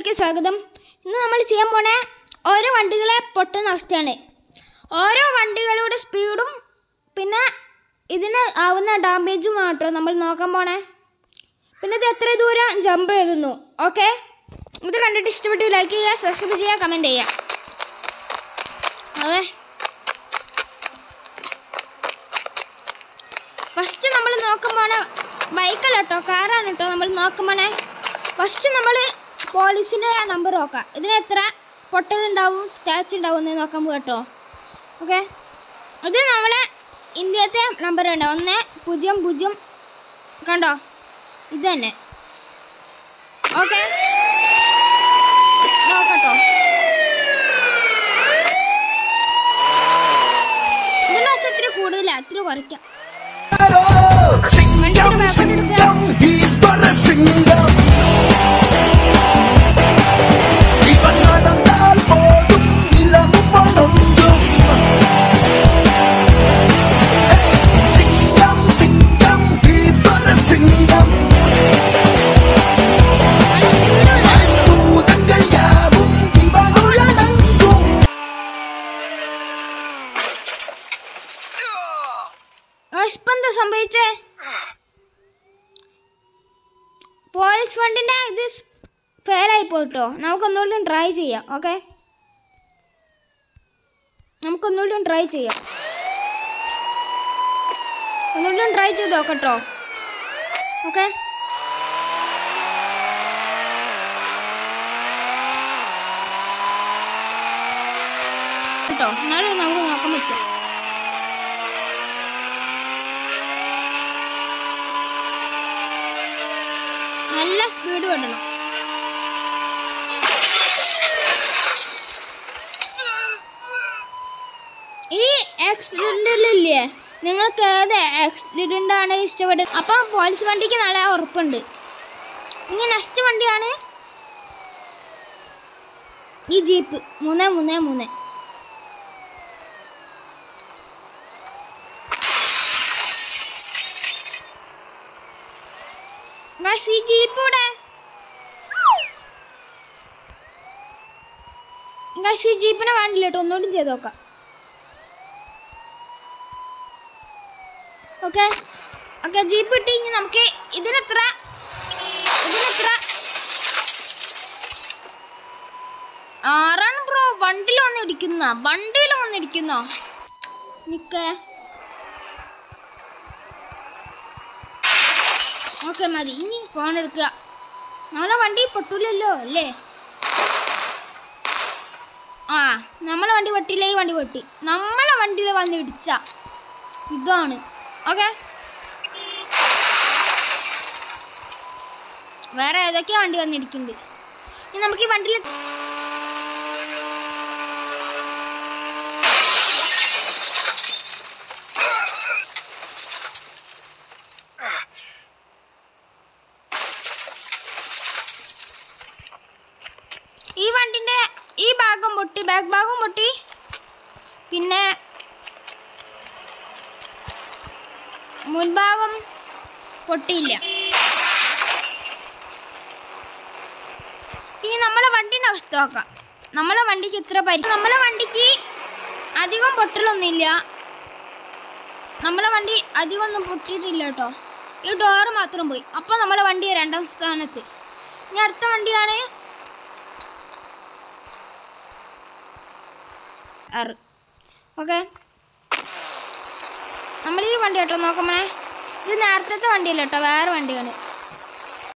വീഡിയോയിലേക്ക് സ്വാഗതം ഇന്ന് നമ്മൾ ചെയ്യാൻ പോണേ ഓരോ വണ്ടികളെ പൊട്ടുന്ന അവസ്ഥയാണ് ഓരോ വണ്ടികളുടെ സ്പീഡും പിന്നെ ഇതിന് ആവുന്ന ഡാമേജും കേട്ടോ നമ്മൾ നോക്കാൻ പോണേ പിന്നെ ഇത് എത്ര ദൂരം ജമ്പ് ചെയ്യുന്നു ഓക്കെ ഇത് കണ്ടിട്ട് ഇഷ്ടപ്പെട്ടു ലൈക്ക് ചെയ്യുക സബ്സ്ക്രൈബ് ചെയ്യുക കമൻറ്റ് ചെയ്യുക അതെ ഫസ്റ്റ് നമ്മൾ നോക്കുമ്പോൾ ബൈക്കല്ല കേട്ടോ കാറാണ് കേട്ടോ നമ്മൾ നോക്കുമ്പോൾ ഫസ്റ്റ് നമ്മൾ പോലീസിൻ്റെ നമ്പർ നോക്കാം ഇതിന് എത്ര പൊട്ടലുണ്ടാവും സ്ക്രാച്ച് ഉണ്ടാവും എന്ന് നോക്കാൻ പോകും കേട്ടോ ഓക്കെ ഇത് നമ്മളെ ഇന്ത്യത്തെ നമ്പർ ഉണ്ട് ഒന്ന് പൂജ്യം പൂജ്യം കണ്ടോ ഇത് തന്നെ ഓക്കെ നോക്കട്ടോ ഇതിൻ്റെ വെച്ചാൽ ഇത്തിരി കൂടുതലാണ് ഇത്തിരി കുറയ്ക്കാം Singham Singham he's but a Singham ഇവൻ നടന്നാൽ പോതും നിലവും വണങ്ങും Singham Singham he's but a Singham നല്ല സ്പീഡ് ഭൂതങ്ങൾ യാവും ഇവനുയണങ്ങും ഇപ്പം എന്താ സംഭവിച്ചേ പോലീസ് ഫണ്ടിന്റെ ഇത് ഫെയിൽ ആയി പോയിട്ടോ നമുക്കൊന്നുകൂടി ട്രൈ ചെയ്യാം ഓക്കെ നമുക്കൊന്നുകൂടി ട്രൈ ചെയ്യാം ഒന്നുകൂടി ട്രൈ ചെയ്ത് നോക്കട്ടോ ഓക്കെ കേട്ടോ എന്നാലും നമുക്ക് നോക്കാൻ പറ്റും നല്ല സ്പീഡ് വിടണം ഈ ആക്സിഡന്റിലില്ലേ നിങ്ങൾക്ക് ഏത് ആക്സിഡന്റ് ആണ് ഇഷ്ടപ്പെട്ടത് അപ്പം പോലീസ് വണ്ടിക്ക് നല്ല ഉറപ്പുണ്ട് ഇനി നെക്സ്റ്റ് വണ്ടിയാണ് ഈ ജീപ്പ് മൂന്ന് മൂന്ന് മൂന്ന് Guys, ഈ ജീപ്പ് ഇവിടെ Guys, ഈ ജീപ്പിനെ കാണില്ല കേട്ടോ ഒന്നുകൂടി ചെയ്ത് നോക്കാം ഓക്കെ ഓക്കെ ജീപ്പ് ഇട്ട് കഴിഞ്ഞ് നമുക്ക് ഇതിനെത്ര ഇതിനെത്ര ആറാണ് ബ്രോ വണ്ടിയിൽ വന്ന് ഇടിക്കുന്ന വണ്ടിയിൽ വന്ന് ഇടിക്കുന്ന നിക്കേ ഓക്കെ മതി ഇനി ഫോൺ എടുക്കുക നമ്മളെ വണ്ടി പൊട്ടൂലല്ലോ അല്ലേ ആ നമ്മളെ വണ്ടി പൊട്ടിയില്ല ഈ വണ്ടി പൊട്ടി നമ്മളെ വണ്ടിയിൽ വന്ന് ഇടിച്ച ഇതാണ് ഓക്കെ വേറെ ഏതൊക്കെയാ വണ്ടി വന്നിരിക്കുന്നുണ്ട് ഇനി നമുക്ക് ഈ വണ്ടിയിൽ ഈ വണ്ടിന്റെ ഈ ഭാഗം പൊട്ടി ബാക്ക് ഭാഗം പൊട്ടി പിന്നെ മുൻഭാഗം പൊട്ടിയില്ല ഈ നമ്മളെ വണ്ടിന്റെ അവസ്ഥ നോക്കാം നമ്മളെ വണ്ടിക്ക് ഇത്ര പരി നമ്മളെ വണ്ടിക്ക് അധികം പൊട്ടലൊന്നുമില്ല നമ്മളെ വണ്ടി അധികം ഒന്നും പൊട്ടിയിട്ടില്ല കേട്ടോ ഈ ഡോറ് മാത്രം പോയി അപ്പോൾ നമ്മളെ വണ്ടി രണ്ടാം സ്ഥാനത്ത് ഇനി അടുത്ത വണ്ടിയാണ് ആറ് ഓക്കെ നമ്മൾ ഈ വണ്ടി കേട്ടോ നോക്കുമ്പോഴേ ഇത് നേരത്തെ വണ്ടിയല്ല കേട്ടോ വേറെ വണ്ടിയാണ്